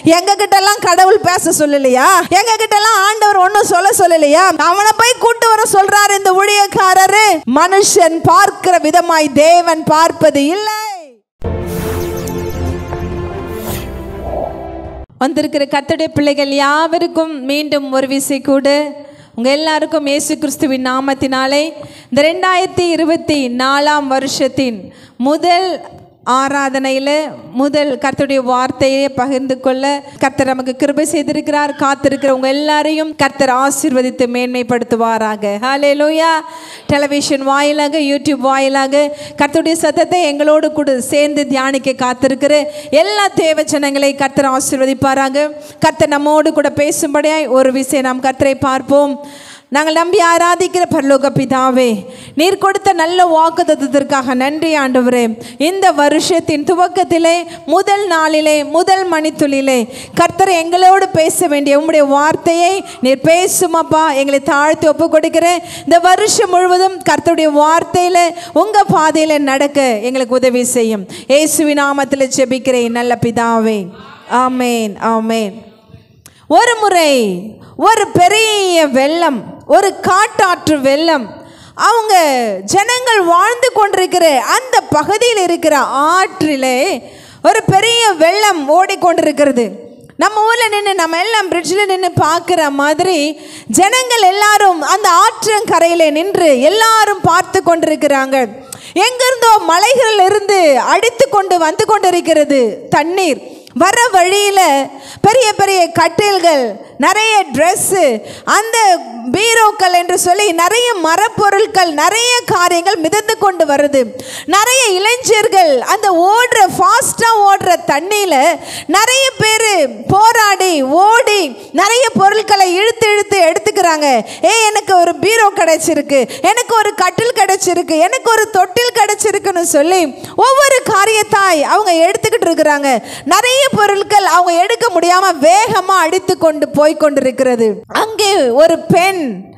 எங்க கிட்ட எல்லாம் கடவுள் பேச சொல்லலையா எங்க கிட்ட எல்லாம் ஆண்டவர் ஒன்னும் சொல்ல சொல்லலையா அவனை போய் கூட்டு வர சொல்றாரு இந்த ஊழியக்காரரு மனுஷன் பார்க்கிற விதமாய் தேவன் பார்ப்பது இல்லை வந்திருக்கிற கர்த்தருடைய பிள்ளைகள் யாவருக்கும் மீண்டும் ஒரு விசை கூட உங்க எல்லாருக்கும் இயேசு கிறிஸ்துவின் நாமத்தினாலே இந்த ரெண்டாயிரத்தி இருபத்தி நாலாம் வருஷத்தின் முதல் ஆராதனையில் முதல் கர்த்தருடைய வார்த்தையை பகிர்ந்து கொள்ள கர்த்தர் நமக்கு கிருபை செய்திருக்கிறார் காத்திருக்கிற உங்க எல்லாரையும் கர்த்தர் ஆசீர்வதித்து மேன்மைப்படுத்துவாராக ஹalleluya டெலிவிஷன் வாயிலாக யூடியூப் வாயிலாக கர்த்தருடைய சத்தத்தை எங்களோடு கூட சேர்ந்து தியானிக்க காத்திருக்கிற எல்லா தேவ ஜனங்களை கர்த்தர் ஆசீர்வதிப்பாராக கர்த்தர் நம்மோடு கூட பேசும்படியாய் ஒரு விஷயம் நாம் கர்த்தரை பார்ப்போம் நாங்கள் நம்பி ஆராதிக்கிற பரலோக பிதாவே நீர் கொடுத்த நல்ல வாக்குத்தத்திற்காக நன்றி ஆண்டவரே இந்த வருஷத்தின் துவக்கத்திலே முதல் நாளிலே முதல் மணித்துளிலே கர்த்தர் எங்களோடு பேச வேண்டிய உம்முடைய வார்த்தையை நீர் பேசுமப்பா எங்களை தாழ்த்தி ஒப்பு கொடுக்கிறேன் இந்த வருஷம் முழுவதும் கர்த்தருடைய வார்த்தையில் உங்கள் பாதையில் நடக்க எங்களுக்கு உதவி செய்யும் இயேசுவின் நாமத்தில் ஜெபிக்கிறேன் நல்ல பிதாவே ஆமேன் ஆமேன் ஒரு முறை ஒரு பெரிய வெள்ளம் ஒரு காட்டாற்று வெள்ளம் அவங்க ஜனங்கள் வாழ்ந்து கொண்டிருக்கிற அந்த பகுதியில் இருக்கிற ஆற்றிலே ஒரு பெரிய வெள்ளம் ஓடிக்கொண்டிருக்கிறது நம்ம ஊரில் நின்று நம்ம எல்லாம் பிரிட்ஜில் நின்று பார்க்குற மாதிரி ஜனங்கள் எல்லாரும் அந்த ஆற்றங்கரையில் நின்று எல்லாரும் பார்த்து கொண்டிருக்கிறாங்க எங்கிருந்தோ மலைகளில் இருந்து அடித்து கொண்டு வந்து கொண்டிருக்கிறது தண்ணீர் வர வழியில் பெரிய பெரிய கட்டில்கள் நிறைய ட்ரெஸ்ஸு அந்த பீரோக்கள் என்று சொல்லி நிறைய மரப்பொருட்கள் நிறைய காரியங்கள் மிதந்து கொண்டு வருது நிறைய இளைஞர்கள் அந்த ஓடுற ஃபாஸ்ட்டாக ஓடுற தண்ணியில் நிறைய பேர் போராடி ஓடி நிறைய பொருட்களை இழுத்து இழுத்து எடுத்துக்கிறாங்க ஏ எனக்கு ஒரு பீரோ கிடைச்சிருக்கு எனக்கு ஒரு கட்டில் கிடைச்சிருக்கு எனக்கு ஒரு தொட்டில் கிடைச்சிருக்குன்னு சொல்லி ஒவ்வொரு காரியத்தாய் அவங்க எடுத்துக்கிட்டு இருக்கிறாங்க நிறைய பொருட்கள் அவங்க எடுக்க முடியாம வேகமா அடித்து கொண்டு போய் கொண்டிருக்கிறது அங்கே ஒரு பெண்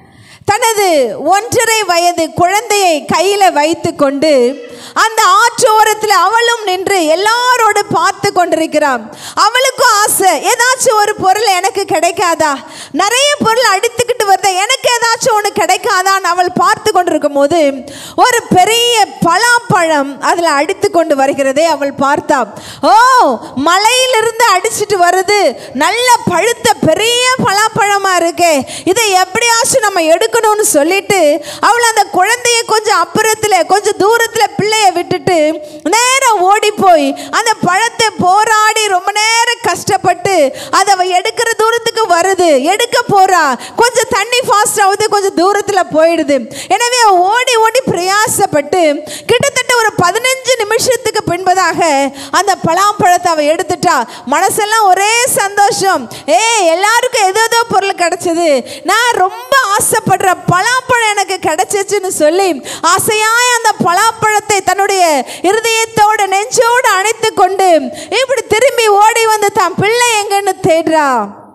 தனது ஒன்றரை வயது குழந்தையை கையில வைத்து கொண்டு அந்த ஆற்றோரத்தில் அவளும் நின்று எல்லாரோடு பார்த்து கொண்டிருக்கிறான் அவளுக்கும் ஆசை ஏதாச்சும் ஒரு பொருள் எனக்கு கிடைக்காதா நிறைய பொருள் அடித்துக்கிட்டு வருத எனக்கு ஏதாச்சும் ஒன்று கிடைக்காதான்னு அவள் பார்த்து கொண்டிருக்கும் போது ஒரு பெரிய பலாப்பழம் அதில் அடித்து கொண்டு வருகிறதை அவள் பார்த்தா ஓ மலையிலிருந்து அடிச்சிட்டு வருது நல்ல பழுத்த பெரிய பலாப்பழமா இருக்கே இதை எப்படியாச்சும் நம்ம எடுக்கணும்னு சொல்லிட்டு அவள் அந்த குழந்தைய கொஞ்சம் அப்புறத்தில் கொஞ்சம் தூரத்தில் பிள்ளைய விட்டுட்டு நேரம் ஓடி போய் அந்த பழத்தை போராடி ரொம்ப நேரம் கஷ்டப்பட்டு அதை அவ எடுக்கிற தூரத்துக்கு வருது எடுக்க போறா கொஞ்சம் தண்ணி ஃபாஸ்ட் ஆகுது கொஞ்சம் தூரத்தில் போயிடுது எனவே அவ ஓடி ஓடி பிரயாசப்பட்டு கிட்டத்தட்ட ஒரு பதினஞ்சு நிமிஷத்துக்கு பின்பதாக அந்த பலாப்பழத்தை அவ எடுத்துட்டா மனசெல்லாம் ஒரே சந்தோஷம் ஏ எல்லாருக்கும் ஏதோ ஏதோ பொருள் கிடைச்சது நான் ரொம்ப ஆசைப்படுற பலாப்பழம் எனக்கு கிடைச்சிச்சுன்னு சொல்லி ஆசையாய் அந்த பலாப்பழத்தை தன்னுடைய இருதயத்தோட நெஞ்சோடு அணைத்து கொண்டு இப்படி திரும்பி ஓடி வந்து தான் பிள்ளை எங்கன்னு தேடுறா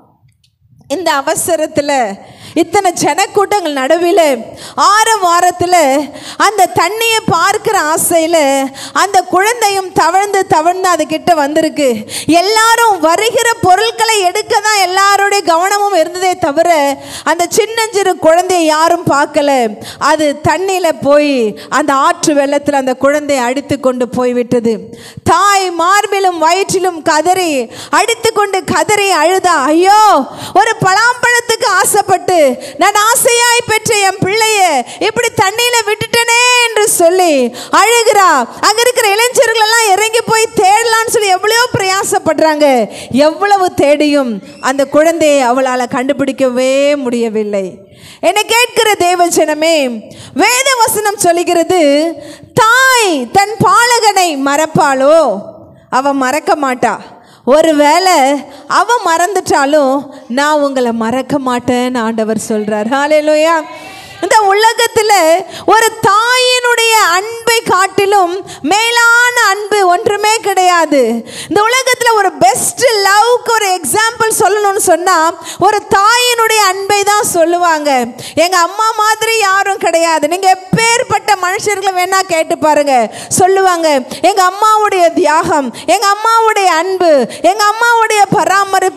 இந்த அவசரத்தில் இத்தனை ஜனக்கூட்டங்கள் நடுவில் ஆறு வாரத்தில் அந்த தண்ணியை பார்க்குற ஆசையில் அந்த குழந்தையும் தவழ்ந்து தவழ்ந்து அது கிட்ட வந்திருக்கு எல்லாரும் வருகிற பொருட்களை எடுக்க தான் எல்லாருடைய கவனமும் இருந்ததே தவிர அந்த சின்னஞ்சிறு குழந்தையை யாரும் பார்க்கல அது தண்ணியில் போய் அந்த ஆற்று வெள்ளத்தில் அந்த குழந்தையை அடித்து கொண்டு போய்விட்டது தாய் மார்பிலும் வயிற்றிலும் கதறி அடித்து கொண்டு கதறி அழுதா ஐயோ ஒரு பலாம்பழத்துக்கு ஆசைப்பட்டு நான் ஆசையாய் பெற்ற என் பிள்ளைய இப்படி தண்ணியில விட்டுட்டனே என்று சொல்லி அழுகிறா அங்க இருக்கிற இளைஞர்கள் எல்லாம் இறங்கி போய் தேடலாம்னு சொல்லி எவ்வளவோ பிரயாசப்படுறாங்க எவ்வளவு தேடியும் அந்த குழந்தையை அவளால் கண்டுபிடிக்கவே முடியவில்லை என்னை கேட்கிற தேவஜனமே வேத வசனம் சொல்லுகிறது தாய் தன் பாலகனை மறப்பாளோ அவ மறக்க மாட்டா ஒருவேளை அவ மறந்துட்டாலும் நான் உங்களை மறக்க மாட்டேன்னு ஆண்டவர் சொல்றார் ஹalleluya இந்த உலகத்தில் ஒரு தாயினுடைய அன்பை காட்டிலும் மேலான அன்பு ஒன்றுமே கிடையாது இந்த உலகத்தில் ஒரு பெஸ்ட் லவ்க்கு ஒரு எக்ஸாம்பிள் சொல்லணும்னு சொன்னால் ஒரு தாயினுடைய அன்பை தான் சொல்லுவாங்க எங்கள் அம்மா மாதிரி யாரும் கிடையாது நீங்கள் எப்பேற்பட்ட மனுஷர்களை வேணா கேட்டு பாருங்க சொல்லுவாங்க எங்கள் அம்மாவுடைய தியாகம் எங்கள் அம்மாவுடைய அன்பு எங்கள் அம்மாவுடைய பராமரிப்பு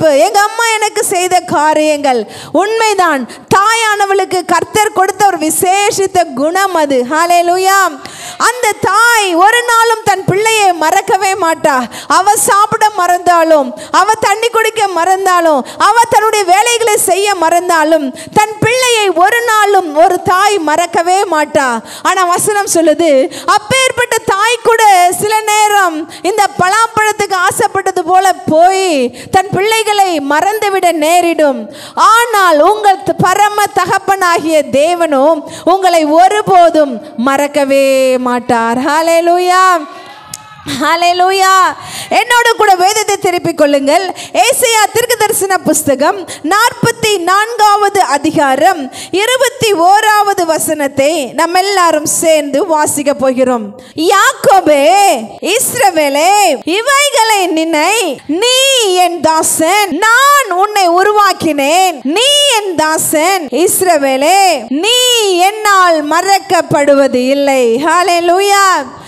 அரவணைப்பு எங்க அம்மா எனக்கு செய்த காரியங்கள் உண்மைதான் தாயானவளுக்கு கர்த்தர் கொடுத்த ஒரு விசேஷித்த குணம் அது ஹalleluya அந்த தாய் ஒரு நாளும் தன் பிள்ளையை மறக்கவே மாட்டா அவ சாப்பிட மறந்தாலும் அவ தண்ணி குடிக்க மறந்தாலும் அவ தன்னுடைய வேலைகளை செய்ய மறந்தாலும் தன் பிள்ளையை ஒரு நாளும் ஒரு தாய் மறக்கவே மாட்டா ஆனா வசனம் சொல்லுது அப்பேற்பட்ட தாய் கூட சில நேரம் இந்த பலாப்பழத்துக்கு ஆசைப்பட்டது போல போய் தன் பிள்ளைகளை மறந்துவிட நேரிடும் ஆனால் உங்கள் த- பரம தகப்பனாகிய தேவனும் உங்களை ஒருபோதும் மறக்கவே மாட்டார் ஹalleluya ஹalleluya என்னோட கூட வேதத்தை திருப்பிக் கொள்ளுங்கள் ஏசையா தீர்க்க தரிசன புஸ்தகம் நாற்பத்தி நான்காவது அதிகாரம் இருபத்தி ஓராவது வசனத்தை நம்ம எல்லாரும் சேர்ந்து வாசிக்க போகிறோம் யாக்கோபே இஸ்ரவேலே இவைகளை நினை நீ என் தாசன் நான் உன்னை உருவாக்கினேன் நீ என் தாசன் இஸ்ரவேலே நீ என்னால் மறக்கப்படுவது இல்லை ஹalleluya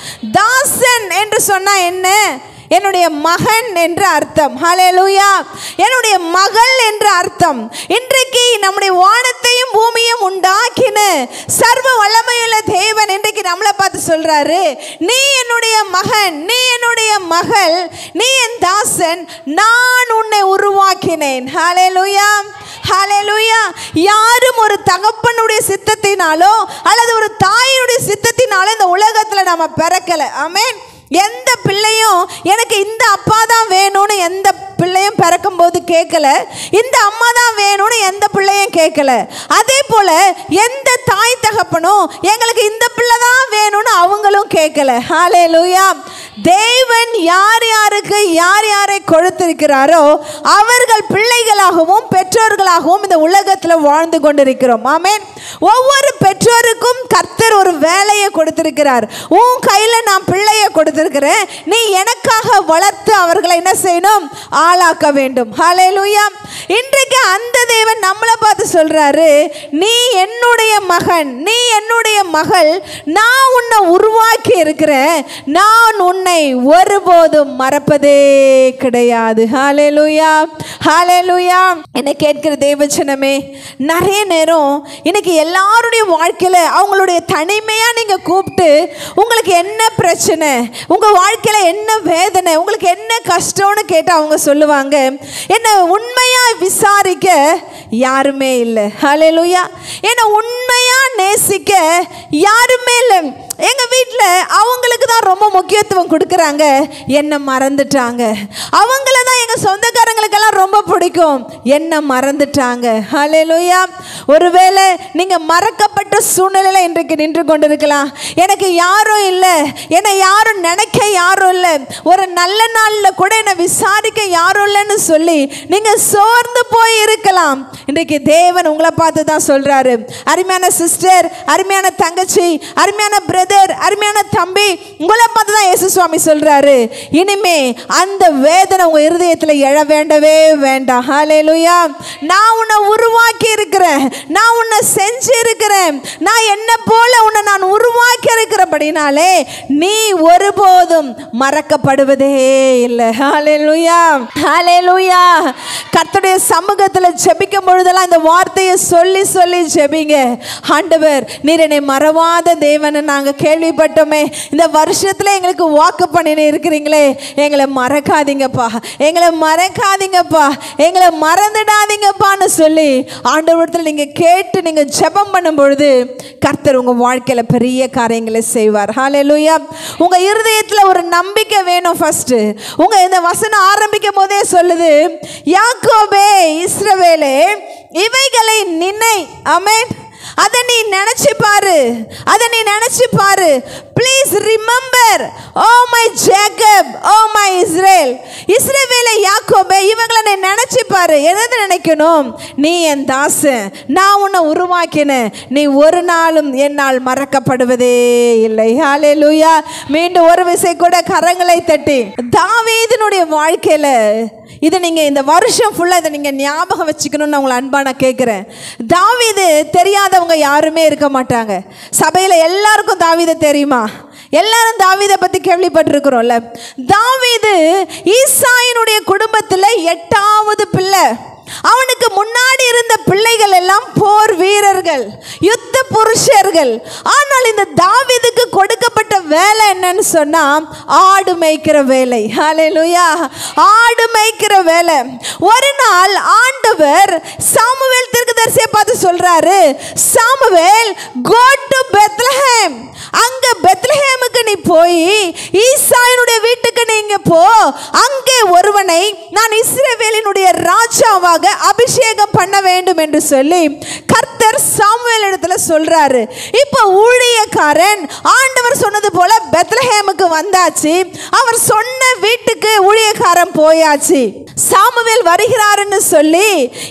தாசன் என்று சொன்னா என்ன என்னுடைய மகன் என்று அர்த்தம் ஹalleluya என்னுடைய மகள் என்று அர்த்தம் இன்றைக்கு நம்முடைய வானத்தையும் பூமியும் உண்டாக்கின சர்வ வல்லமையுள்ள தேவன் இன்றைக்கு நம்மளை பார்த்து சொல்றாரு நீ என்னுடைய மகன் நீ என்னுடைய மகள் நீ என் தாசன் நான் உன்னை உருவாக்கினேன் ஹalleluya ஹalleluya யாரும் ஒரு தகப்பனுடைய சித்தத்தினாலோ அல்லது ஒரு தாயுடைய சித்தத்தினாலோ இந்த உலகத்துல நாம பிறக்கல ஆமென் எந்த பிள்ளையும் எனக்கு இந்த அப்பா தான் வேணும்னு எந்த பிள்ளையும் பிறக்கும்போது கேட்கல இந்த அம்மா தான் வேணும்னு எந்த பிள்ளையும் கேட்கல அதே போல எந்த தாய் தகப்பனும் எங்களுக்கு இந்த பிள்ளை தான் வேணும்னு அவங்களும் கேட்கல ஹalleluya தேவன் யார் யாருக்கு யார் யாரை கொடுத்திருக்கிறாரோ அவர்கள் பிள்ளைகளாகவும் பெற்றோர்களாகவும் இந்த உலகத்தில் வாழ்ந்து கொண்டிருக்கிறோம் ஆமென் ஒவ்வொரு பெற்றோருக்கும் கர்த்தர் ஒரு வேலையை கொடுத்திருக்கிறார் உன் கையில் நான் பிள்ளையை கொடுத்திருக்கிறேன் நீ எனக்காக வளர்த்து அவர்களை என்ன செய்யணும் ஆளாக்க வேண்டும் ஹalleluya இன்றைக்கு அந்த தேவன் நம்மளை பார்த்து சொல்றாரு நீ என்னுடைய மகன் நீ என்னுடைய மகள் நான் உன்னை உருவாக்கி இருக்கிறேன் நான் உன்னை ஒருபோதும் மறப்பதே கிடையாது ஹalleluya ஹalleluya என்னை கேட்கிற தேவச்சனமே நிறைய நேரம் இன்னைக்கு எல்லாருடைய வாழ்க்கையில அவங்களுடைய தனிமையா நீங்க கூப்பிட்டு உங்களுக்கு என்ன பிரச்சனை உங்க வாழ்க்கையில என்ன வேதனை உங்களுக்கு என்ன கஷ்டம்னு கேட்டு அவங்க சொல்லுவாங்க என்ன உண்மையா விசாரிக்க யாருமே இல்லை ஹalleluya என்ன உண்மையா நேசிக்க யாருமே இல்லை எங்க வீட்டில் அவங்களுக்கு தான் ரொம்ப முக்கியத்துவம் கொடுக்குறாங்க என்ன மறந்துட்டாங்க அவங்கள தான் எங்க சொந்தக்காரங்களுக்கெல்லாம் ரொம்ப பிடிக்கும் என்ன மறந்துட்டாங்க ஹalleluya ஒருவேளை நீங்க மறக்கப்பட்ட சூழ்நிலையில இன்றைக்கு நின்று கொண்டிருக்கலாம் எனக்கு யாரும் இல்லை என்னை யாரும் நினைக்க யாரும் இல்லை ஒரு நல்ல நாளில் கூட என்னை விசாரிக்க யாரும் இல்லைன்னு சொல்லி நீங்க சோர்ந்து போய் இருக்கலாம் இன்றைக்கு தேவன் உங்களை பார்த்து தான் சொல்றாரு அருமையான சிஸ்டர் அருமையான தங்கச்சி அருமையான பிரதர் அருமையான தம்பி உங்களை பார்த்து தான் இயேசு சுவாமி சொல்றாரு இனிமே அந்த வேதனை உங்க இருதயத்தில் எழ வேண்டவே வேண்டாம் ஹalleluya நான் உன்னை உருவாக்கி இருக்கிறேன் நான் உன்னை செஞ்சு இருக்கிறேன் நான் என்ன போல உன்னை நான் உருவாக்கி இருக்கிறபடினாலே நீ ஒருபோதும் மறக்கப்படுவதே இல்லை ஹalleluya ஹalleluya கர்த்தருடைய சமூகத்தில் ஜெபிக்கும் பொழுதெல்லாம் இந்த வார்த்தையை சொல்லி சொல்லி ஜெபிங்க ஆண்டவர் நீர் என்னை மறவாத தேவனை நாங்கள் கேள்விப்பட்டோமே இந்த வருஷத்தில் எங்களுக்கு வாக்கு பண்ணினு இருக்கிறீங்களே எங்களை மறக்காதீங்கப்பா எங்களை மறக்காதீங்கப்பா எங்களை மறந்துடாதீங்கப்பான்னு சொல்லி ஆண்டவரத்தில் நீங்கள் கேட்டு நீங்கள் ஜெபம் பண்ணும் பொழுது கர்த்தர் உங்கள் வாழ்க்கையில் பெரிய காரியங்களை செய்வார் ஹalleluya உங்கள் இருதயத்தில் ஒரு நம்பிக்கை வேணும் ஃபர்ஸ்ட் உங்கள் இந்த வசனம் ஆரம்பிக்கும் போதே சொல்லுது யாக்கோபே இஸ்ரவேலே இவைகளை நினை ஆமென் அதை நீ நினைச்சு பாரு அதை நீ நினைச்சு பாரு please remember oh my Jacob oh my Israel இஸ்ரேவேல யாக்கோபே இவங்களை நீ நினைச்சு பாரு எதை நினைக்கணும் நீ என் தாசன் நான் உன்னை உருவாக்கினேன் நீ ஒரு நாளும் என்னால் மறக்கப்படுவதே இல்லை ஹalleluya மீண்டும் ஒரு விசை கூட கரங்களை தட்டி தாவீதினுடைய வாழ்க்கையில இதை நீங்கள் இந்த வருஷம் ஃபுல்லாக இதை நீங்கள் ஞாபகம் வச்சுக்கணும்னு உங்களை அன்பா நான் கேட்குறேன் தாவீது தெரியாதவங்க யாருமே இருக்க மாட்டாங்க சபையில் எல்லாருக்கும் தாவீதை தெரியுமா எல்லாரும் தாவீதை பத்தி கேள்விப்பட்டிருக்கிறோம்ல தாவீது ஈசாயினுடைய குடும்பத்துல எட்டாவது பிள்ளை அவனுக்கு முன்னாடி இருந்த பிள்ளைகள் எல்லாம் போர் வீரர்கள் யுத்த புருஷர்கள் ஆனால் இந்த தாவீதுக்கு கொடுக்கப்பட்ட வேலை என்னன்னு சொன்னா ஆடு மேய்க்கிற வேலை ஹalleluya ஆடு மேய்க்கிற வேலை ஒரு நாள் ஆண்டவர் சாமுவேல் தீர்க்கதரிசியை பார்த்து சொல்றாரு சாமுவேல் கோ டு பெத்லஹேம் அங்க பெத்லஹேமுக்கு நீ போய் ஈசாயினுடைய வீட்டுக்கு நீங்க போ அங்கே ஒருவனை நான் இஸ்ரவேலினுடைய ராஜாவாக அபிஷேகம் பண்ண வேண்டும் என்று சொல்லி கர்த்தர் சாமுவேல் இடத்துல சொல்றாரு இப்போ ஊழியக்காரன் ஆண்டவர் சொன்னது போல பெத்லஹேமுக்கு வந்தாச்சு அவர் சொன்ன வீட்டுக்கு ஊழியக்காரன் போயாச்சு சாமுவேல் வருகிறாருன்னு சொல்லி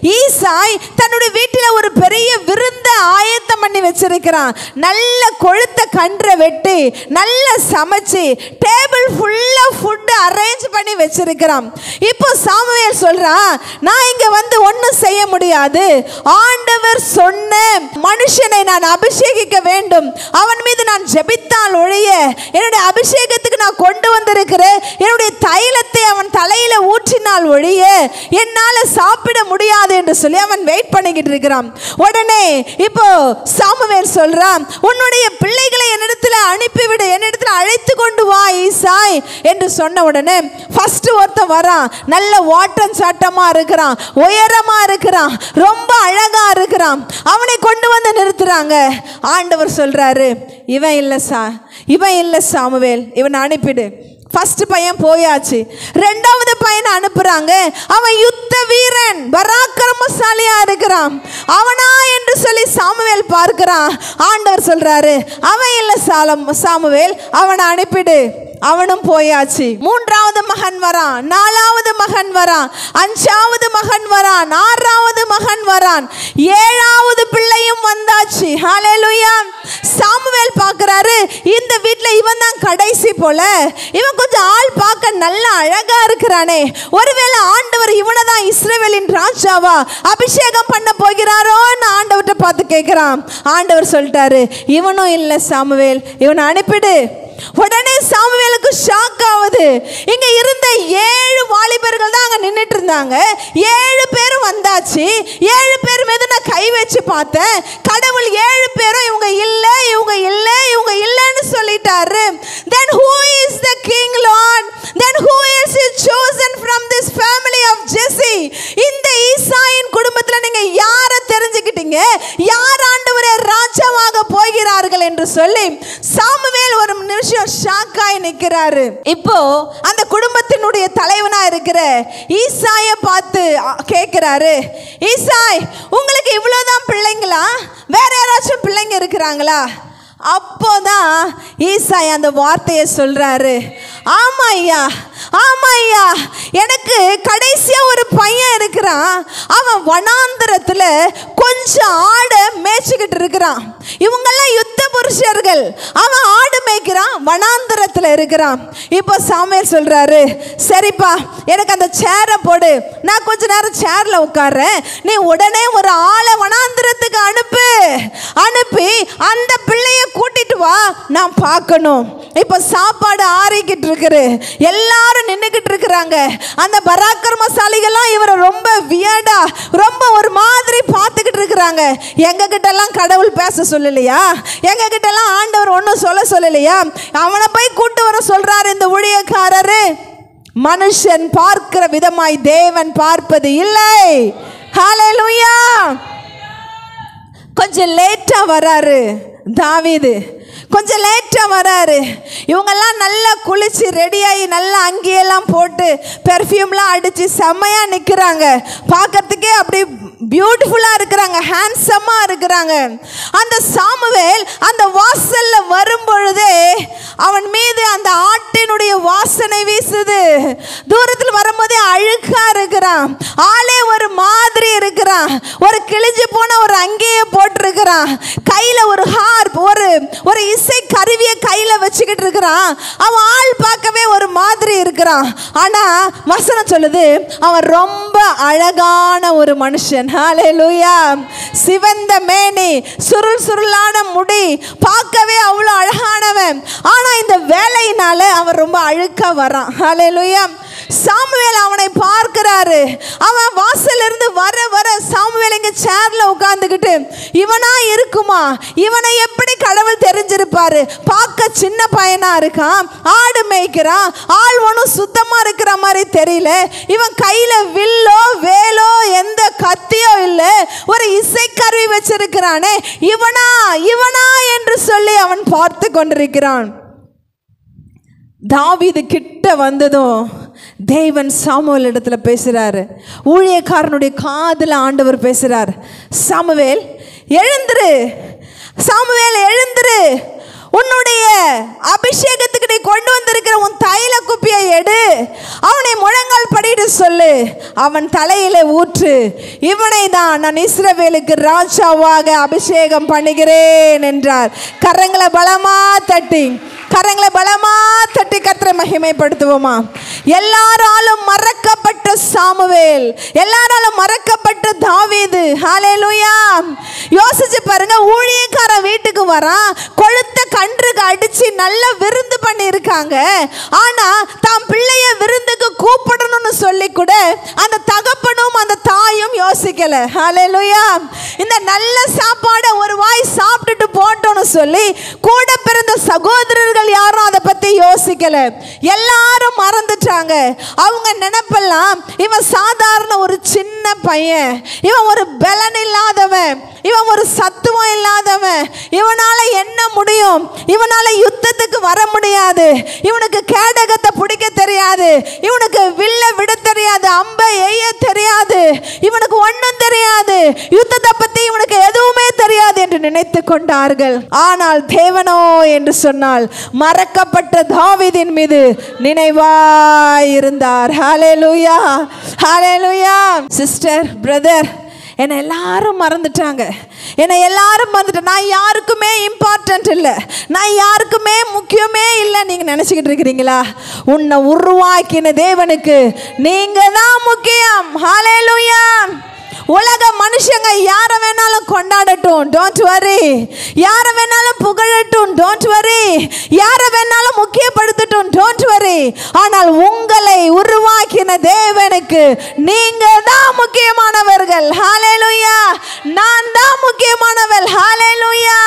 ஈசாய் தன்னுடைய வீட்டில் ஒரு பெரிய விருந்த ஆயத்தம் பண்ணி வச்சிருக்கிறான் நல்ல கொழுத்த கன்றை வெட்டி நல்ல சமைச்சு டேபிள் ஃபுல்லா ஃபுட் அரேஞ்ச் பண்ணி வச்சிருக்கிறான் இப்போ சாமுவேல் சொல்றான் நான் இங்க வந்து ஒன்றும் செய்ய முடியாது ஆண்டவர் சொன்ன மனுஷனை நான் அபிஷேகிக்க வேண்டும் அவன் மீது நான் ஜெபித்தால் ஒழிய என்னுடைய அபிஷேகத்துக்கு நான் கொண்டு வந்திருக்கிறேன் என்னுடைய தைலத்தை அவன் தலையில ஊற்றினால் ஒழிய என்னால சாப்பிட முடியாது என்று சொல்லி அவன் வெயிட் பண்ணிக்கிட்டு இருக்கிறான் உடனே இப்போ சாமுவேல் சொல்றான் உன்னுடைய பிள்ளைகளை என்னிடத்துல அனுப்பிவிடு என்னிடத்துல அழைத்து கொண்டு வா ஈசாய் என்று சொன்ன உடனே ஃபர்ஸ்ட் ஒருத்தன் வரான் நல்ல வாட்டம் சாட்டமா இருக்கிறான் உயரமா இருக்கிறான் ரொம்ப அழகா இருக்கிறான் அவனை கொண்டு வந்து நிறுத்துறாங்க ஆண்டவர் சொல்றாரு இவன் இல்லை சா இவன் இல்லை சாமுவேல் இவனை அனுப்பிடு ஃபர்ஸ்ட் பையன் போயாச்சு ரெண்டாவது பையனை அனுப்புறாங்க அவன் யுத்த வீரன் பராக்கிரமசாலியா இருக்கிறான் அவனா என்று சொல்லி சாமுவேல் பார்க்கிறான் ஆண்டவர் சொல்றாரு அவன் இல்லை சாலம் சாமுவேல் அவனை அனுப்பிடு அவனும் போயாச்சு மூன்றாவது மகன் வரான் நாலாவது மகன் வரான் அஞ்சாவது மகன் வரான் ஆறாவது மகன் வரான் ஏழாவது பிள்ளையும் வந்தாச்சு ஹalleluya சாமுவேல் பார்க்கறாரு இந்த வீட்ல இவன் தான் கடைசி போல இவன் கொஞ்சம் ஆள் பார்க்க நல்ல அழகா இருக்கிறானே ஒருவேளை ஆண்டவர் இவனை தான் இஸ்ரவேலின் ராஜாவா அபிஷேகம் பண்ண போகிறாரோன்னு ஆண்டவர்கிட்ட பார்த்து கேட்கிறான் ஆண்டவர் சொல்லிட்டாரு இவனும் இல்லை சாமுவேல் இவனை அனுப்பிடு உடனே சாமுவேலுக்கு ஷாக் ஆகுது இங்க இருந்த ஏழு வாலிபர்கள் தான் அங்க நின்னுட்டு இருந்தாங்க ஏழு பேரும் வந்தாச்சு ஏழு பேர் மீது நான் கை வச்சு பார்த்தேன் கடவுள் ஏழு பேரும் இவங்க இல்ல இவங்க இல்ல இவங்க இல்லைன்னு சொல்லிட்டாரு then who is the king lord then who is he chosen from this family of jesse இந்த ஈசாயின் குடும்பத்துல நீங்க யார தெரிஞ்சுக்கிட்டீங்க யார் ஆண்டவரே ராஜாவாக போகிறார்கள் என்று சொல்லி சாமுவேல் ஒரு நிமிஷம் ஷாக்காய் நிற்கிறாரு இப்போ அந்த குடும்பத்தினுடைய தலைவனா இருக்கிற ஈசாய பார்த்து அ, கேட்கிறாரு ஈசாய் உங்களுக்கு இவ்வளவுதான் பிள்ளைங்களா வேற யாராச்சும் பிள்ளைங்க இருக்கிறாங்களா அப்போதான் ஈசாய் அந்த வார்த்தையை சொல்றாரு ஆமா ஐயா ஆமா ஐயா எனக்கு கடைசியா ஒரு பையன் இருக்கிறான் அவன் வனாந்தரத்துல கொஞ்சம் ஆடை மேய்ச்சிக்கிட்டு இருக்கிறான் இவங்கெல்லாம் யுத்த புருஷர்கள் அவன் ஆடு மேய்க்கிறான் வனாந்தரத்துல இருக்கிறான் இப்போ சாமியார் சொல்றாரு சரிப்பா எனக்கு அந்த சேரை போடு நான் கொஞ்ச நேரம் சேர்ல உட்கார்றேன் நீ உடனே ஒரு ஆளை வனாந்தரத்துக்கு அனுப்பு அனுப்பி அந்த பிள்ளைய கூட்டிட்டு வா நான் பார்க்கணும் இப்போ சாப்பாடு ஆறிக்கிட்டு இருக்குது எல்லாரும் நின்றுக்கிட்டு இருக்கிறாங்க அந்த பராக்கிரமசாலிகள்லாம் இவரை ரொம்ப வியடா ரொம்ப ஒரு மாதிரி பார்த்துக்கிட்டு இருக்கிறாங்க எங்க கிட்ட எல்லாம் கடவுள் பேச சொல்லலையா எங்க கிட்ட எல்லாம் ஆண்டவர் ஒன்றும் சொல்ல சொல்லலையா அவனை போய் கூட்டு வர சொல்றாரு இந்த ஊழியக்காரரு மனுஷன் பார்க்கிற விதமாய் தேவன் பார்ப்பது இல்லை ஹalleluya கொஞ்சம் லேட்டா வராரு தாவீது கொஞ்சம் லேட்டாக வராரு இவங்கெல்லாம் நல்லா குளிச்சு ரெடியாகி நல்லா அங்கேயெல்லாம் போட்டு பெர்ஃப்யூம்லாம் அடித்து செம்மையாக நிற்கிறாங்க பார்க்கறதுக்கே அப்படி பியூட்டிஃபுல்லாக இருக்கிறாங்க ஹேண்ட்ஸமாக இருக்கிறாங்க அந்த சாமுவேல் அந்த வாசலில் வரும் பொழுதே அவன் மீது அந்த ஆட்டினுடைய வாசனை வீசுது தூரத்தில் வரும்போதே அழுக்கா இருக்கிறான் ஆளே ஒரு மாதிரி இருக்கிறான் ஒரு கிழிஞ்சு போன ஒரு அங்கேயே போட்டிருக்கிறான் கையில ஒரு ஹார்ப் ஒரு ஒரு இசை கருவியை கையில வச்சுக்கிட்டு இருக்கிறான் அவன் ஆள் பார்க்கவே ஒரு மாதிரி இருக்கிறான் ஆனா வசனம் சொல்லுது அவன் ரொம்ப அழகான ஒரு மனுஷன் ஹalleluya சிவந்த மேனி சுருள் சுருளான முடி பார்க்கவே அவ்வளோ அழகானவன் ஆனா இந்த வேலையினால அவன் ரொம்ப அழுக்கா வரான் ஹalleluya சாமுவேல் அவனை பார்க்கிறாரு அவன் வாசல்ல இருந்து வர வர சாமுவேல் இங்க சேர்ல உட்கார்ந்துக்கிட்டு இவனா இருக்குமா இவனை எப்படி கடவுள் தெரிஞ்சிருப்பாரு பார்க்க சின்ன பையனா இருக்கான் ஆடு மேய்க்கிறான் ஆள் ஒன்றும் சுத்தமா இருக்கிற மாதிரி தெரியல இவன் கையில வில்லோ வேலோ எந்த கத்தியோ இல்லை ஒரு இசைக்கருவி வச்சிருக்கிறானே இவனா இவனா என்று சொல்லி அவன் பார்த்து கொண்டிருக்கிறான் தாவீது கிட்ட வந்ததும் தேவன் சாமுவேல் இடத்துல பேசுறாரு ஊழியக்காரனுடைய காதுல ஆண்டவர் பேசுறார் சாமுவேல் எழுந்துரு சாமுவேல் எழுந்துரு உன்னுடைய அபிஷேகத்துக்கு நீ கொண்டு வந்திருக்கிற உன் தைல குப்பியை எடு அவனை முழங்கால் படிட்டு சொல்லு அவன் தலையில ஊற்று இவனை தான் நான் இஸ்ரவேலுக்கு ராஜாவாக அபிஷேகம் பண்ணுகிறேன் என்றார் கரங்களை பலமா தட்டி கரங்களை பலமா தட்டி கத்திர மகிமைப்படுத்துவோமா எல்லாராலும் மறக்கப்பட்ட சாமுவேல் எல்லாராலும் மறக்கப்பட்ட தாவீது ஹalleluya யோசிச்சு பாருங்க ஊழியக்காரன் வீட்டுக்கு வரான் கொழுத்த கன்றுக்கு அடிச்சு நல்ல விருந்து பண்ணி இருக்காங்க ஆனா தாம் பிள்ளைய விருந்துக்கு கூப்பிடணும்னு சொல்லி கூட அந்த தகப்பனும் அந்த தாயும் யோசிக்கல ஹalleluya இந்த நல்ல சாப்பாடை ஒரு வாய் சாப்பிட்டுட்டு போட்டோம்னு சொல்லி கூட பிறந்த சகோதரர்கள் யாரும் அதை பத்தி யோசிக்கல எல்லாரும் மறந்துட்டாங்க அவங்க நினைப்பெல்லாம் இவன் சாதாரண ஒரு சின்ன பையன் இவன் ஒரு பலன் இல்லாதவன் இவன் ஒரு சத்துவம் இல்லாதவன் இவனால என்ன முடியும் இவனால யுத்தத்துக்கு வர முடியாது இவனுக்கு கேடகத்தை பிடிக்க தெரியாது இவனுக்கு வில்ல விட தெரியாது அம்பை எய்ய தெரியாது இவனுக்கு ஒன்றும் தெரியாது யுத்தத்தை பத்தி இவனுக்கு எதுவுமே தெரியாது என்று நினைத்து கொண்டார்கள் ஆனால் தேவனோ என்று சொன்னால் மறக்கப்பட்ட தாவீதின் மீது நினைவாய் இருந்தார் ஹalleluya ஹalleluya சிஸ்டர் பிரதர் என்னை எல்லாரும் மறந்துட்டாங்க என்னை எல்லாரும் மறந்துட்டேன் நான் யாருக்குமே இம்பார்ட்டன்ட் இல்லை நான் யாருக்குமே முக்கியமே இல்லை நீங்கள் நினச்சிக்கிட்டு இருக்கிறீங்களா உன்னை உருவாக்கின தேவனுக்கு நீங்கள் தான் முக்கியம் ஹalleluya உலக மனுஷங்க யாரை வேணாலும் கொண்டாடட்டும் டோன்ட் வரி யாரை வேணாலும் புகழட்டும் டோன்ட் வரி யாரை வேணாலும் முக்கியப்படுத்தட்டும் டோன்ட் வரி ஆனால் உங்களை உருவாக்கின தேவனுக்கு நீங்க தான் முக்கியமானவர்கள் ஹalleluya நான் தான் முக்கியமானவள் ஹalleluya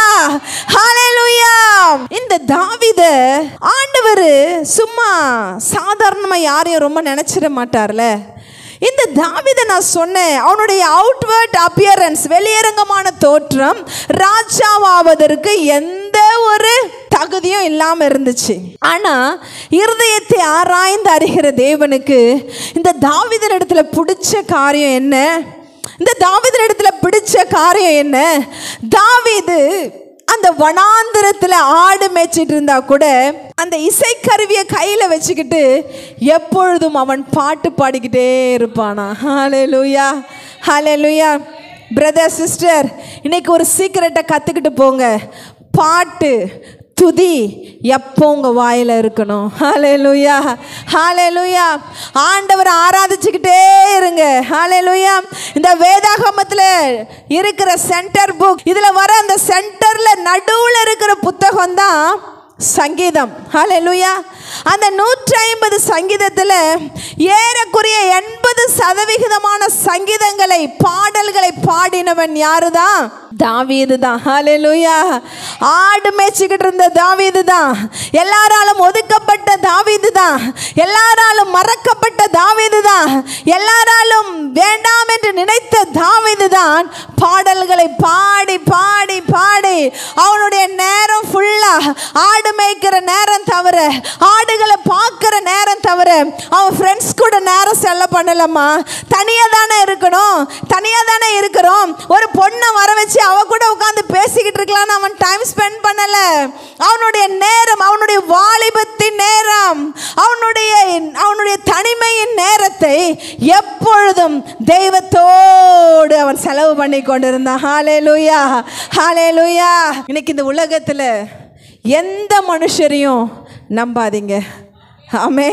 ஹalleluya இந்த தாவீத ஆண்டவர் சும்மா சாதாரணமா யாரையும் ரொம்ப நினைச்சிட மாட்டார்ல இந்த தாவிதை நான் சொன்னேன் அவனுடைய அவுட்வர்ட் அப்பியரன்ஸ் வெளியரங்கமான தோற்றம் ராஜாவாவதற்கு எந்த ஒரு தகுதியும் இல்லாமல் இருந்துச்சு ஆனால் இருதயத்தை ஆராய்ந்து அறிகிற தேவனுக்கு இந்த தாவிதன் இடத்துல பிடிச்ச காரியம் என்ன இந்த தாவிதன் இடத்துல பிடிச்ச காரியம் என்ன தாவீது அந்த வனாந்திரத்தில் ஆடு மேய்ச்சிட்டு இருந்தா கூட அந்த இசைக்கருவியை கையில் வச்சுக்கிட்டு எப்பொழுதும் அவன் பாட்டு பாடிக்கிட்டே இருப்பானா ஹாலே லூயா ஹாலே லூயா பிரதர் சிஸ்டர் இன்னைக்கு ஒரு சீக்கிரட்டை கற்றுக்கிட்டு போங்க பாட்டு துதி எப்போ உங்கள் வாயில் இருக்கணும் ஹாலே லூயா ஹாலே லூயா ஆண்டவரை ஆராதிச்சுக்கிட்டே இருங்க ஹாலே லூயா இந்த வேதாகமத்தில் இருக்கிற சென்டர் புக் இதில் வர அந்த சென்டரில் நடுவில் இருக்கிற புத்தகம் தான் சங்கீதம் ஹாலே லூயா அந்த நூற்றி ஐம்பது சங்கீதத்தில் ஏறக்குறைய எண்பது சதவிகிதமான சங்கீதங்களை பாடல்களை பாடினவன் யாரு தான் தாவீது தான் ஹalleluya ஆடு மேய்ச்சிக்கிட்டு இருந்த தாவீது தான் எல்லாராலும் ஒதுக்கப்பட்ட தாவீது தான் எல்லாராலும் மறக்கப்பட்ட தாவீது தான் எல்லாராலும் வேண்டாம் என்று நினைத்த தாவீது தான் பாடல்களை பாடி பாடி பாடி அவனுடைய நேரம் ஃபுல்லா ஆடு மேய்க்கிற நேரம் தவிர ஆடுகளை பார்க்குற நேரம் தவிர அவன் ஃப்ரெண்ட்ஸ் கூட நேரம் செல்ல பண்ணலம்மா தனியாக தானே இருக்கணும் தனியாக தானே இருக்கிறோம் ஒரு பொண்ணை வர வச்சு அவ கூட உட்காந்து பேசிக்கிட்டு இருக்கலாம்னு அவன் டைம் ஸ்பெண்ட் பண்ணலை அவனுடைய நேரம் அவனுடைய வாலிபத்தின் நேரம் அவனுடைய அவனுடைய தனிமையின் நேரத்தை எப்பொழுதும் தெய்வத்தோடு அவன் செலவு பண்ணி கொண்டிருந்தான் ஹாலே லூயா ஹாலே லூயா இன்னைக்கு இந்த உலகத்தில் எந்த மனுஷரையும் நம்பாதீங்க ஆமே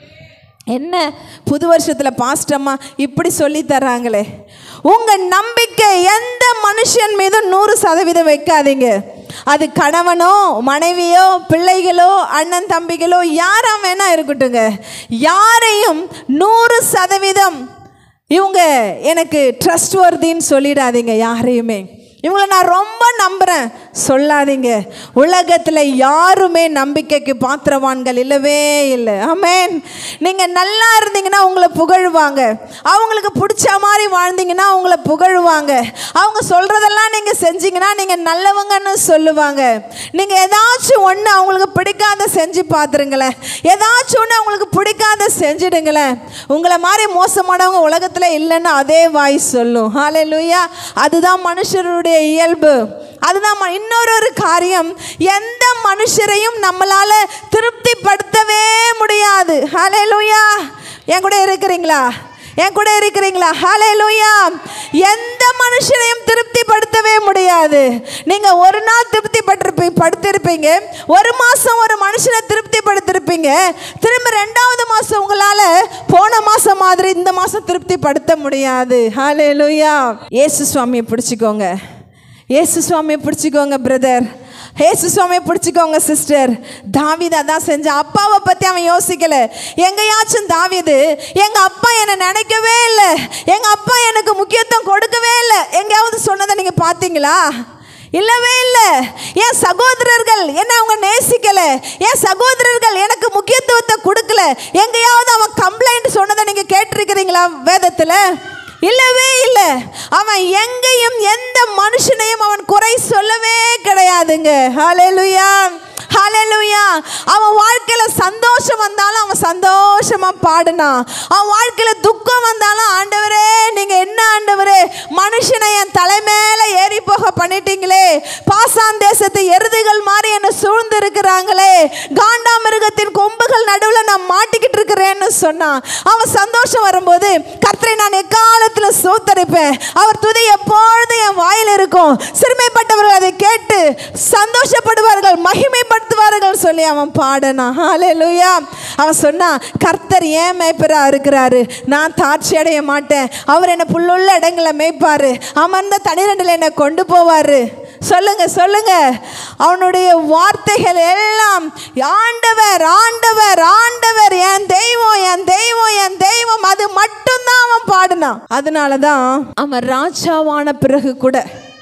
என்ன புது வருஷத்தில் பாஸ்டம்மா இப்படி சொல்லி தராங்களே உங்கள் நம்பிக்கை எந்த மனுஷன் மீதும் நூறு சதவீதம் வைக்காதீங்க அது கணவனோ மனைவியோ பிள்ளைகளோ அண்ணன் தம்பிகளோ யாரா வேணா இருக்கட்டுங்க யாரையும் நூறு சதவீதம் இவங்க எனக்கு ட்ரஸ்ட் வர்தின்னு சொல்லிடாதீங்க யாரையுமே இவங்களை நான் ரொம்ப நம்புகிறேன் சொல்லாதீங்க உலகத்தில் யாருமே நம்பிக்கைக்கு பாத்திரவான்கள் இல்லவே இல்லை ஆமேன் நீங்கள் நல்லா இருந்தீங்கன்னா உங்களை புகழ்வாங்க அவங்களுக்கு பிடிச்ச மாதிரி வாழ்ந்தீங்கன்னா அவங்கள புகழ்வாங்க அவங்க சொல்கிறதெல்லாம் நீங்கள் செஞ்சீங்கன்னா நீங்கள் நல்லவங்கன்னு சொல்லுவாங்க நீங்கள் ஏதாச்சும் ஒன்று அவங்களுக்கு பிடிக்காத செஞ்சு பார்த்துருங்களேன் ஏதாச்சும் ஒன்று அவங்களுக்கு பிடிக்காத செஞ்சிடுங்களேன் உங்களை மாதிரி மோசமானவங்க உலகத்தில் இல்லைன்னு அதே வாய் சொல்லும் ஹாலே லூயா அதுதான் மனுஷருடைய இயல்பு அதுதான் ம- இன்னொரு ஒரு காரியம் எந்த மனுஷரையும் நம்மளால திருப்திப்படுத்தவே முடியாது ஹாலே லூயா என் கூட இருக்கிறீங்களா என் கூட இருக்கிறீங்களா ஹாலே லூயா எந்த மனுஷனையும் திருப்திப்படுத்தவே முடியாது நீங்க ஒரு நாள் திருப்திப்பட்டிருப்பீங்க படுத்திருப்பீங்க ஒரு மாசம் ஒரு மனுஷனை திருப்திப்படுத்திருப்பீங்க திரும்ப ரெண்டாவது மாசம் உங்களால போன மாசம் மாதிரி இந்த மாசம் திருப்திப்படுத்த முடியாது ஹாலே லூயா இயேசு சுவாமியை பிடிச்சிக்கோங்க இயேசு சுவாமியை பிடிச்சிக்கோங்க பிரதர் ஏசு சுவாமியை பிடிச்சிக்கோங்க சிஸ்டர் தாவீது அதான் செஞ்சான் அப்பாவை பற்றி அவன் யோசிக்கல எங்கேயாச்சும் தாவீது எங்கள் அப்பா என்னை நினைக்கவே இல்லை எங்கள் அப்பா எனக்கு முக்கியத்துவம் கொடுக்கவே இல்லை எங்கேயாவது சொன்னதை நீங்கள் பார்த்தீங்களா இல்லவே இல்லை என் சகோதரர்கள் என்ன அவங்க நேசிக்கல என் சகோதரர்கள் எனக்கு முக்கியத்துவத்தை கொடுக்கல எங்கேயாவது அவன் கம்ப்ளைண்ட் சொன்னதை நீங்கள் கேட்டிருக்கிறீங்களா வேதத்தில் இல்லவே இல்லை அவன் எங்கேயும் எந்த மனுஷனையும் அவன் குறை சொல்லவே கிடையாதுங்க ஹalleluya ஹalleluya அவன் வாழ்க்கையில சந்தோஷம் வந்தாலும் அவன் சந்தோஷமா பாடினான் அவன் வாழ்க்கையில துக்கம் வந்தாலும் ஆண்டவரே நீங்க என்ன ஆண்டவரே மனுஷனை என் தலை மேல ஏறி போக பண்ணிட்டீங்களே பாசான் தேசத்து எருதுகள் மாதிரி என்ன சூழ்ந்து இருக்கிறாங்களே காண்டாமிருகத்தின் கொம்புகள் நடுவில் நான் மாட்டிக்கிட்டு இருக்கிறேன்னு சொன்னான் அவன் சந்தோஷம் வரும்போது கர்த்தரை நான் எக்காலத்தில் சோத்தரிப்பேன் அவர் துதி எப்பொழுதும் என் வாயில் இருக்கும் சிறுமைப்பட்டவர்கள் அதை கேட்டு சந்தோஷப்படுவார்கள் மகிமைப்படுத்துவார்கள் சொல்லி அவன் பாடனான் ஹalleluya அவன் சொன்னான் கர்த்தர் ஏன் மேய்ப்பரா இருக்கிறாரு நான் தாட்சி அடைய மாட்டேன் அவர் என்னை புல்லுள்ள இடங்களை மேய்ப்பாரு அமர்ந்த தனிரெண்டில் என்னை கொண்டு போவாரு சொல்லுங்க சொல்லுங்க அவனுடைய வார்த்தைகள் எல்லாம் ஆண்டவர் ஆண்டவர் ஆண்டவர் என் தெய்வம் என் தெய்வம் என் தெய்வம் அது மட்டும்தான் அவன் பாடினான் அதனால தான் அவன் ராஜாவான பிறகு கூட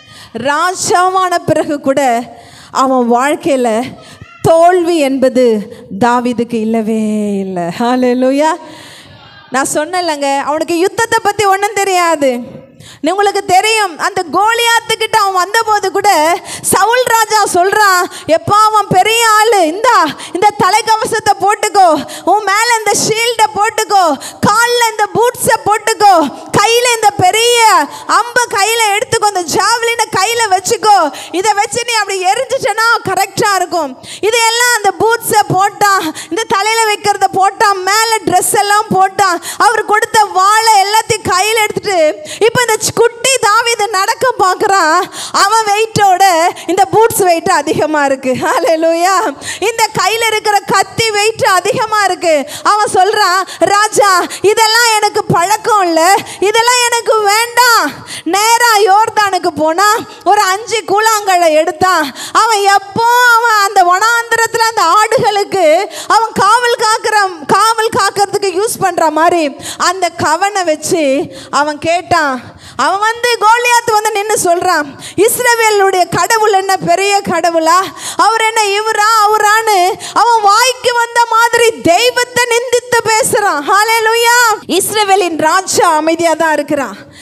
ராஜாவான பிறகு கூட அவன் வாழ்க்கையில் தோல்வி என்பது தாவீதுக்கு இல்லவே இல்லை ஹalleluya நான் சொன்னேன்லங்க அவனுக்கு யுத்தத்தை பற்றி ஒன்றும் தெரியாது நீ உங்களுக்கு தெரியும் அந்த கோலியாத்துக்கிட்ட அவன் வந்தபோது கூட சவுல் ராஜா சொல்றான் எப்பா அவன் பெரிய ஆளு இந்தா இந்த தலைக்கவசத்தை போட்டுக்கோ உன் மேல இந்த ஷீல்டை போட்டுக்கோ காலில் இந்த பூட்ஸை போட்டுக்கோ கையில் இந்த பெரிய அம்பை கையில் எடுத்துக்கோ இந்த ஜாவலினை கையில் வச்சுக்கோ இதை வச்சு நீ அப்படி எரிஞ்சிட்டனா கரெக்டாக இருக்கும் இதையெல்லாம் அந்த பூட்ஸை போட்டான் இந்த தலையில் வைக்கிறத போட்டான் மேலே ட்ரெஸ் எல்லாம் போட்டான் அவர் கொடுத்த வாழை எல்லாத்தையும் கையில் எடுத்துட்டு இப்போ இந்த சி- குட்டி தாவீது நடக்க பார்க்குறான் அவன் வெயிட்டோட இந்த பூட்ஸ் வெயிட் அதிகமாக இருக்கு ஹalleluya இந்த கையில் இருக்கிற கத்தி வெயிட் அதிகமாக இருக்கு அவன் சொல்றான் ராஜா இதெல்லாம் எனக்கு பழக்கம் இல்லை இதெல்லாம் எனக்கு வேண்டாம் நேரா யோர்தானுக்கு போனா ஒரு அஞ்சு கூழாங்கலை எடுத்தான் அவன் எப்போ அவன் அந்த வனாந்திரத்தில் அந்த ஆடுகளுக்கு அவன் காவல் காக்கிற காவல் காக்கிறதுக்கு யூஸ் பண்ற மாதிரி அந்த கவனை வச்சு அவன் கேட்டான் அவன் வந்து கோலியாத் வந்து நின்று சொல்றான் இஸ்ரவேலுடைய கடவுள் என்ன பெரிய கடவுளா அவர் என்ன இவரா அவரான்னு அவன் வாய்க்கு வந்த மாதிரி தெய்வத்தை நிந்தித்து பேசுறான் ஹalleluya இஸ்ரவேலின் ராஜா அமைதியா தான் இருக்கிறான்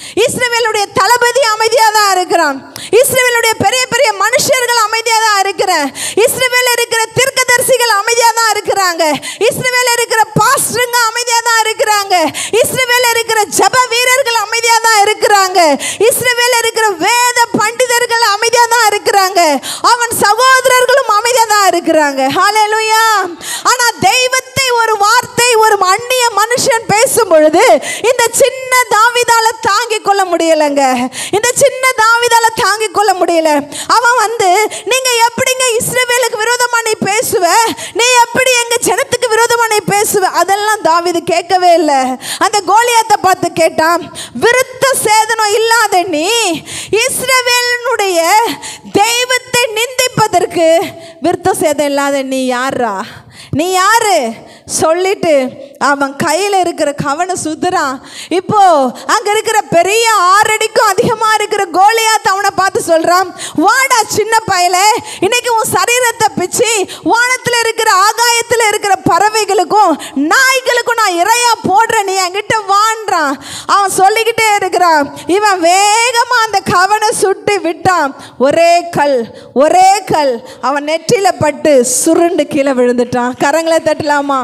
இஸ்ரவேலுடைய தளபதி அமைதியாக தான் இருக்கிறான் இஸ்ரவேலுடைய பெரிய பெரிய மனுஷர்கள் அமைதியாக தான் இருக்கிறேன் இஸ்ரவேல இருக்கிற தீர்க்கதரிசிகள் அமைதியாக தான் இருக்கிறாங்க இஸ்ரவேல இருக்கிற பாஸ்டருங்க அமைதியாக தான் இருக்கிறாங்க இஸ்ரவேல இருக்கிற ஜப வீரர்கள் அமைதியாக தான் இருக்கிறாங்க இஸ்ரவேல இருக்கிற வேத பண்டிதர்கள் அமைதியாக தான் இருக்கிறாங்க அவன் சகோதரர்களும் அமைதியாக தான் இருக்கிறாங்க ஹalleluya ஆனா தெய்வத்தை ஒரு வார்த்தை ஒரு அந்நிய மனுஷன் பேசும் பொழுது இந்த சின்ன தாவிதால தாங்கிக் கொள்ள முடியலங்க இந்த சின்ன தாவிதால தாங்கிக் கொள்ள முடியல அவன் வந்து நீங்க எப்படிங்க இஸ்ரவேலுக்கு விரோதமா நீ பேசுவ நீ எப்படி எங்க ஜனத்துக்கு விரோதமா நீ பேசுவ அதெல்லாம் தாவீது கேட்கவே இல்லை அந்த கோலியாத்தை பார்த்து கேட்டான் விருத்த சேதனம் இல்லாத நீ இஸ்ரவேலினுடைய தெய்வத்தை நிந்திப்பதற்கு விருத்த சேதம் இல்லாத நீ யாரா நீ யாரு சொல்லிட்டு அவன் கையில் இருக்கிற கவனை சுத்துறான் இப்போ அங்க இருக்கிற பெரிய ஆறடிக்கும் அதிகமா இருக்கிற கோலியாத் அவனை பார்த்து சொல்றான் வாடா சின்ன பயல இன்னைக்கு உன் சரீரத்தை பிச்சு வானத்துல இருக்கிற ஆகாயத்துல இருக்கிற பறவைகளுக்கும் நாய்களுக்கும் நான் இறையா போடுறேன் நீ என்கிட்ட வான்றான் அவன் சொல்லிக்கிட்டே இருக்கிறான் இவன் வேகமா அந்த கவனை சுட்டி விட்டான் ஒரே கல் ஒரே கல் அவன் நெற்றியில பட்டு சுருண்டு கீழே விழுந்துட்டான் கரங்களை தட்டலாமா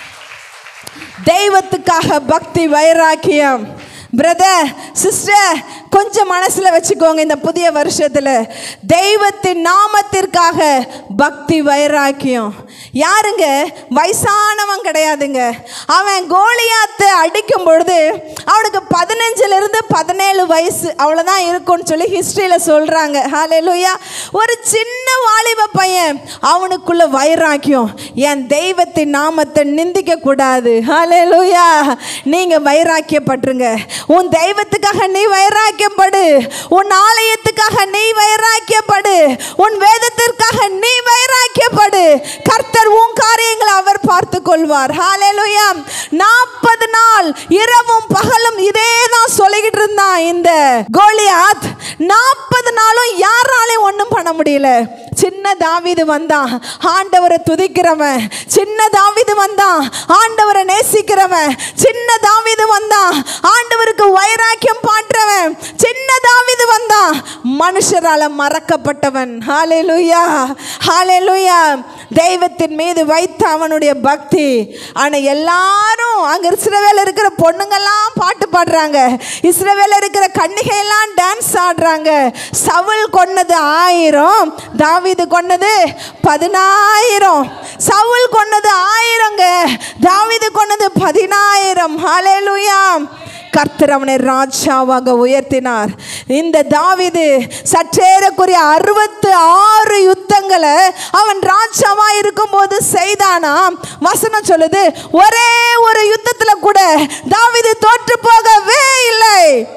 தெய்வத்துக்காக பக்தி வைராக்கியம் பிரதர் சிஸ்டர் கொஞ்சம் மனசில் வச்சுக்கோங்க இந்த புதிய வருஷத்தில் தெய்வத்தின் நாமத்திற்காக பக்தி வைராக்கியம் யாருங்க வயசானவன் கிடையாதுங்க அவன் கோலியாத்தை அடிக்கும் பொழுது அவனுக்கு பதினஞ்சுலேருந்து பதினேழு வயசு அவ்வளோதான் இருக்கும்னு சொல்லி ஹிஸ்ட்ரியில் சொல்கிறாங்க ஹalleluya ஒரு சின்ன வாலிப பையன் அவனுக்குள்ள வைராக்கியம் என் தெய்வத்தின் நாமத்தை நிந்திக்க கூடாது ஹalleluya நீங்க வைராக்கியப்பட்டுருங்க உன் தெய்வத்துக்காக நீ வைராக்கியப்படு உன் ஆலயத்துக்காக நீ வைராக்கியப்படு உன் வேதத்திற்காக நீ வைராக்கியப்படு கர்த்தர் உன் காரியங்களை அவர் பார்த்து கொள்வார் ஹalleluya நாற்பது நாள் இரவும் பகலும் இதே தான் சொல்லிக்கிட்டு இருந்தான் இந்த கோலியாத் நாற்பது நாளும் யாராலையும் ஒன்றும் பண்ண முடியல சின்ன தாவீது வந்தான் ஆண்டவரை துதிக்கிறவன் சின்ன தாவீது வந்தான் ஆண்டவரை நேசிக்கிறவன் சின்ன தாவீது வந்தான் ஆண்டவருக்கு வைராக்கியம் பாட்டுறவன் சின்ன தாவீது வந்தான் மனுஷரால மறக்கப்பட்டவன் ஹalleluya ஹalleluya தெய்வத்தின் மீது வைத்த அவனுடைய பக்தி ஆனா எல்லாரும் அங்க இஸ்ரவேல இருக்கிற பொண்ணுங்கெல்லாம் பாட்டு பாடுறாங்க இஸ்ரவேல இருக்கிற கன்னிகையெல்லாம் டான்ஸ் ஆடுறாங்க சவுல் கொன்னது ஆயிரம் தாவீது கொன்னது பதினாயிரம் சவுல் கொன்னது ஆயிரங்க தாவீது கொன்னது பதினாயிரம் ஹalleluya கர்த்தர் அவனை ராஜாவாக உயர்த்தினார் இந்த தாவீது சற்றேறக்குரிய அறுபத்து ஆறு யுத்தங்களை அவன் ராஜாவா இருக்கும்போது செய்தானாம் வசனம் சொல்லுது ஒரே ஒரு யுத்தத்துல கூட தாவீது தோற்று போகவே இல்லை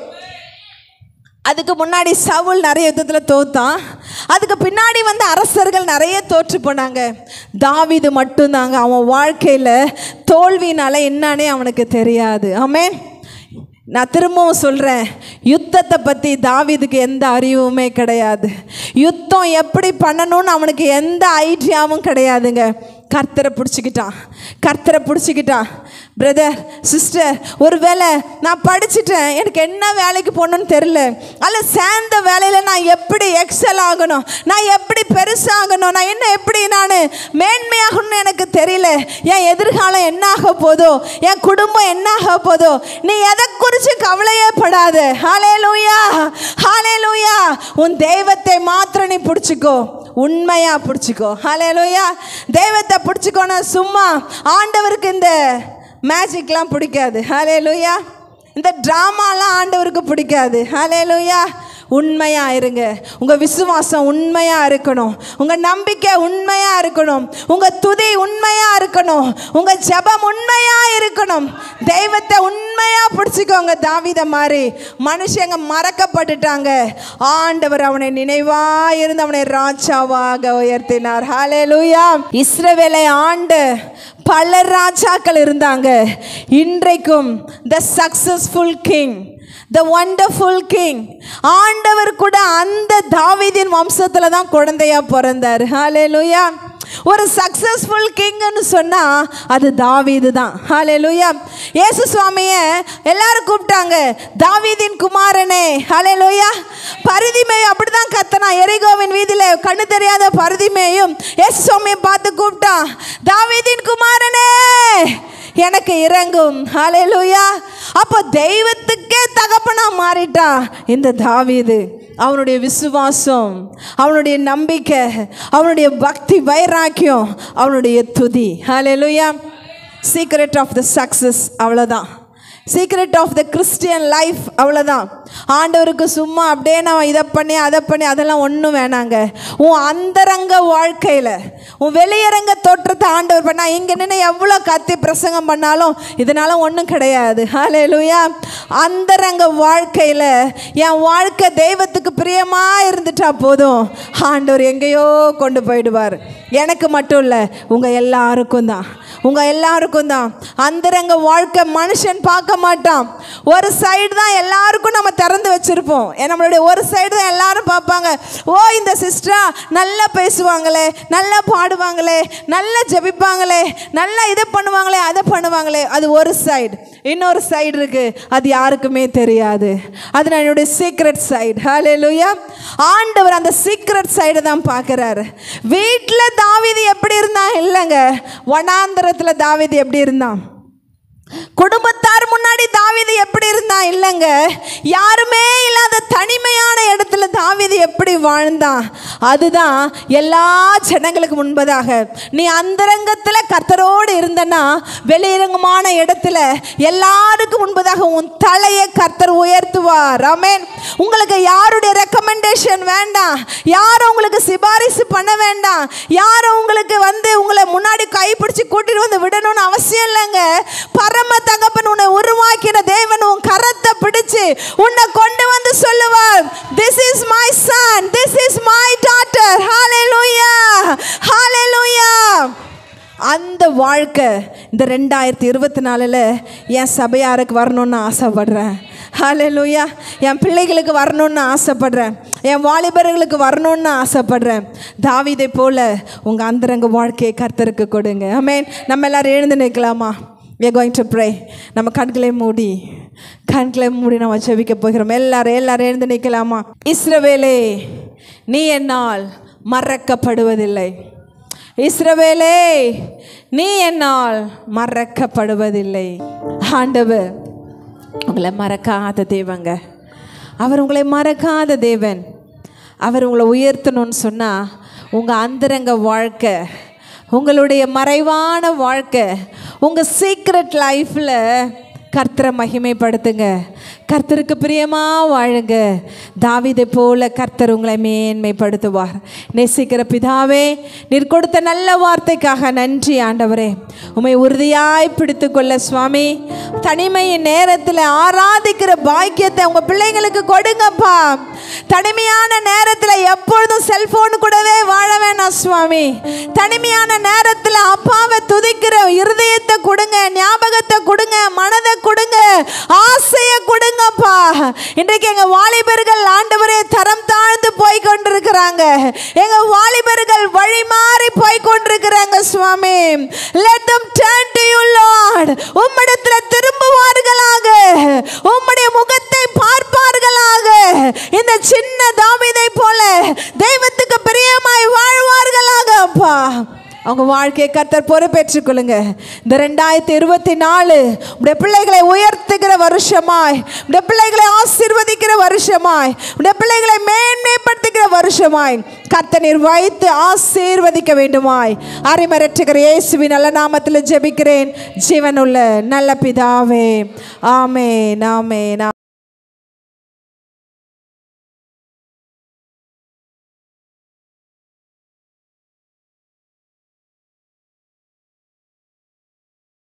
அதுக்கு முன்னாடி சவுல் நிறைய யுத்தத்தில் தோத்தான் அதுக்கு பின்னாடி வந்த அரசர்கள் நிறைய தோற்று போனாங்க தாவீது மட்டும்தாங்க அவன் வாழ்க்கையில் தோல்வினால என்னன்னே அவனுக்கு தெரியாது ஆமென் நான் திரும்பவும் சொல்கிறேன் யுத்தத்தை பற்றி தாவீதுக்கு எந்த அறிவுமே கிடையாது யுத்தம் எப்படி பண்ணணும்னு அவனுக்கு எந்த ஐடியாவும் கிடையாதுங்க கர்த்தரை பிடிச்சிக்கிட்டான் கர்த்தரை பிடிச்சிக்கிட்டான் பிரதர் சிஸ்டர் ஒருவேளை நான் படிச்சுட்டேன் எனக்கு என்ன வேலைக்கு போகணும்னு தெரில அல்ல சேர்ந்த வேலையில் நான் எப்படி எக்ஸல் ஆகணும் நான் எப்படி பெருசாகணும் நான் என்ன எப்படி நான் மேன்மையாகணும்னு எனக்கு தெரியல என் எதிர்காலம் என்ன ஆக போதோ என் குடும்பம் என்ன ஆக போதோ நீ எதை குறித்து கவலையே படாத ஹாலே லூயா ஹாலே லூயா உன் தெய்வத்தை மாத்திரம் நீ பிடிச்சிக்கோ உண்மையா பிடிச்சிக்கோ ஹலே லூயா தெய்வத்தை பிடிச்சிக்கோனா சும்மா ஆண்டவருக்கு இந்த மேஜிக்லாம் பிடிக்காது ஹலே லூயா இந்த ட்ராமாலாம் ஆண்டவருக்கு பிடிக்காது ஹலே லூயா உண்மையா இருங்க உங்க விசுவாசம் உண்மையா இருக்கணும் உங்க நம்பிக்கை உண்மையா இருக்கணும் உங்க துதி உண்மையா இருக்கணும் உங்க ஜெபம் உண்மையா இருக்கணும் தெய்வத்தை உண்மையா பிடிச்சிக்கோங்க தாவித மாதிரி மனுஷங்க மறக்கப்பட்டுட்டாங்க ஆண்டவர் அவனை நினைவா இருந்து அவனை ராஜாவாக உயர்த்தினார் ஹalleluya இஸ்ரவேலை ஆண்டு பல ராஜாக்கள் இருந்தாங்க இன்றைக்கும் the successful king the wonderful king ஆண்டவர் கூட அந்த தாவீதின் வம்சத்தில் தான் குழந்தையா பிறந்தார் ஹalleluya ஒரு சக்சஸ்ஃபுல் கிங்னு சொன்னா அது தாவீது தான் ஹalleluya இயேசு சுவாமியை எல்லாரும் கூப்பிட்டாங்க தாவீதின் குமாரனே ஹalleluya பரிதிமேயும் அப்படிதான் கத்தனா எரிகோவின் வீதியில கண்ணு தெரியாத பரிதிமேயும் இயேசு சுவாமியை பார்த்து கூப்பிட்டான் தாவீதின் குமாரனே எனக்கு இறங்கும் ஹalleluya அப்போ தெய்வத்துக்கே தகப்பனா மாறிட்டா இந்த தாவீது அவனுடைய விசுவாசம் அவனுடைய நம்பிக்கை அவனுடைய பக்தி வைராக்கியம் அவனுடைய துதி ஹalleluya சீக்ரெட் ஆஃப் த சக்ஸஸ் அவ்வளோதான் secret of the Christian life அவ்வளோதான் ஆண்டவருக்கு சும்மா அப்படியே நான் இதை பண்ணி அதை பண்ணி அதெல்லாம் ஒன்றும் வேணாங்க உன் அந்தரங்க வாழ்க்கையில் உன் வெளியரங்க தோற்றத்தை ஆண்டவர் பண்ணா இங்கே நின்று எவ்வளோ கத்தி பிரசங்கம் பண்ணாலும் இதனால ஒன்றும் கிடையாது ஹalleluya அந்தரங்க வாழ்க்கையில் என் வாழ்க்கை தெய்வத்துக்கு பிரியமாக இருந்துட்டா போதும் ஆண்டவர் எங்கேயோ கொண்டு போயிடுவார் எனக்கு மட்டும் இல்லை உங்கள் எல்லாருக்கும் தான் உங்கள் எல்லாருக்கும் தான் அந்தரங்க வாழ்க்கை மனுஷன் பார்க்க மாட்டான் ஒரு சைடு தான் எல்லாருக்கும் நம்ம திறந்து வச்சுருப்போம் நம்மளுடைய ஒரு சைடு தான் எல்லாரும் பார்ப்பாங்க ஓ இந்த சிஸ்டரா நல்லா பேசுவாங்களே நல்லா பாடுவாங்களே நல்லா ஜெபிப்பாங்களே நல்லா இதை பண்ணுவாங்களே அதை பண்ணுவாங்களே அது ஒரு சைடு இன்னொரு சைடு இருக்கு அது யாருக்குமே தெரியாது அது நான் என்னுடைய சீக்ரெட் சைடு ஹalleluya ஆண்டவர் அந்த சீக்ரெட் சைடு தான் பார்க்குறாரு வீட்டில் தாவீது எப்படி இருந்தான் இல்லைங்க வனாந்தரத்தில் தாவீது எப்படி இருந்தான் குடும்பத்தார் முன்னாடி தாவீது எப்படி இருந்தான் இல்லைங்க யாருமே இல்லாத தனிமையான இடத்துல தாவீது எப்படி வாழ்ந்தான் அதுதான் எல்லா ஜனங்களுக்கு முன்பதாக நீ அந்தரங்கத்தில் கர்த்தரோடு இருந்தனா வெளியரங்கமான இடத்துல எல்லாருக்கும் முன்பதாக உன் தலையை கர்த்தர் உயர்த்துவார் ஆமென் உங்களுக்கு யாருடைய ரெக்கமெண்டேஷன் வேண்டாம் யாரும் உங்களுக்கு சிபாரிசு பண்ண வேண்டாம் யாரும் உங்களுக்கு வந்து உங்களை முன்னாடி கைப்பிடிச்சு கூட்டிட்டு வந்து விடணும்னு அவசியம் இல்லைங்க பரம தகப்பன் உன்னை உருவாக்கின தேவன் உன் கரத்தை பிடிச்சு உன்னை கொண்டு வந்து சொல்லுவார் this is my son this is my daughter ஹalleluya ஹalleluya அந்த வாழ்க்கை இந்த ரெண்டாயிரத்தி இருபத்தி நாலில் என் சபையாருக்கு வரணும்னு ஆசைப்படுறேன் ஹalleluya என் பிள்ளைகளுக்கு வரணும்னு ஆசைப்படுறேன் என் வாலிபர்களுக்கு வரணும்னு ஆசைப்படுறேன் தாவீதை போல உங்கள் அந்தரங்க வாழ்க்கையை கர்த்தருக்கு கொடுங்க ஆமென் நம்ம எல்லாரும் எழுந்து நிற்கலாமா we are going to pray நம்ம கண்களை மூடி கண்களை மூடி நம்ம ஜெபிக்க போகிறோம் எல்லாரும் எல்லாரும் எழுந்து நிற்கலாமா இஸ்ரவேலே நீ என்னால் மறக்கப்படுவதில்லை இஸ்ரவேலே நீ என்னால் மறக்கப்படுவதில்லை ஆண்டவர் உங்களை மறக்காத தேவங்க அவர் உங்களை மறக்காத தேவன் அவர் உங்களை உயர்த்தணும்னு சொன்னால் உங்கள் அந்தரங்க வாழ்க்கை உங்களுடைய மறைவான வாழ்க்கை உங்கள் சீக்ரெட் லைஃப்பில் கர்த்தரை மகிமைப்படுத்துங்க கர்த்தருக்கு பிரியமாக வாழுங்க தாவிதை போல கர்த்தர் உங்களை மேன்மைப்படுத்துவார் நேசிக்கிற பிதாவே நீர் கொடுத்த நல்ல வார்த்தைக்காக நன்றி ஆண்டவரே உமை உறுதியாய் பிடித்து கொள்ள சுவாமி தனிமையின் நேரத்தில் ஆராதிக்கிற பாக்கியத்தை உங்கள் பிள்ளைங்களுக்கு கொடுங்கப்பா தனிமையான நேரத்தில் எப்பொழுதும் செல்போன் கூடவே வாழ வேணாம் சுவாமி தனிமையான நேரத்தில் அப்பாவை துதிக்கிற இருதயத்தை கொடுங்க ஞாபகத்தை கொடுங்க மனதை கொடுங்க ஆசையை கொடுங்கப்பா இன்றைக்கு எங்க வாலிபர்கள் ஆண்டவரே தரம் தாழ்ந்து போய் கொண்டிருக்கிறாங்க எங்க வாலிபர்கள் வழி மாறி போய் கொண்டிருக்கிறாங்க சுவாமி let them turn to you lord உம்மிடத்துல திரும்புவார்களாக உம்முடைய முகத்தை பார்ப்பார்களாக இந்த சின்ன தாவீதை போல தெய்வத்துக்கு பிரியமாய் வாழ்வார்களாக அப்பா அவங்க வாழ்க்கையை கர்த்தர் பொறுப்பேற்றுக் கொள்ளுங்க இந்த ரெண்டாயிரத்தி இருபத்தி நாலு உடைய பிள்ளைகளை உயர்த்துகிற வருஷமாய் உடைய பிள்ளைகளை ஆசீர்வதிக்கிற வருஷமாய் உடைய பிள்ளைகளை மேன்மைப்படுத்துகிற வருஷமாய் கர்த்தர் வைத்து ஆசீர்வதிக்க வேண்டுமாய் அறிமரற்றுகிற இயேசுவின் நல்ல நாமத்தில் ஜெபிக்கிறேன் ஜீவனுள்ள நல்ல பிதாவே ஆமே நாமே